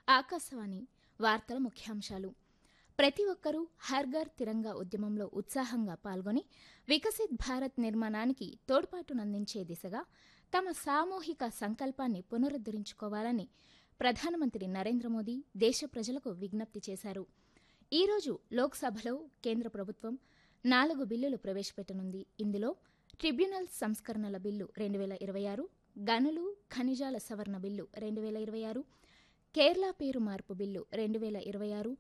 ఆకాశవాణి వార్తల ముఖ్యాంశాలు ప్రతి ఒక్కరూ హర్ ఘర్ తిరంగా ఉద్యమంలో ఉత్సాహంగా పాల్గొని వికసిత్ భారత్ నిర్మాణానికి తోడ్పాటునందించే దిశగా తమ సామూహిక సంకల్పాన్ని పునరుద్దరించుకోవాలని ప్రధానమంత్రి నరేంద్ర మోదీ దేశ ప్రజలకు విజ్ఞప్తి చేశారు ఈ రోజు లోక్సభలో కేంద్ర ప్రభుత్వం నాలుగు బిల్లులు ప్రవేశపెట్టనుంది ఇందులో ట్రిబ్యునల్ సంస్కరణల బిల్లు రెండు వేల ఇరవై ఆరు గనులు ఖనిజాల సవరణ బిల్లు రెండు వేల ఇరవై ఆరు కేరళ పేరు మార్పు బిల్లు రెండు వేల ఇరవై ఆరు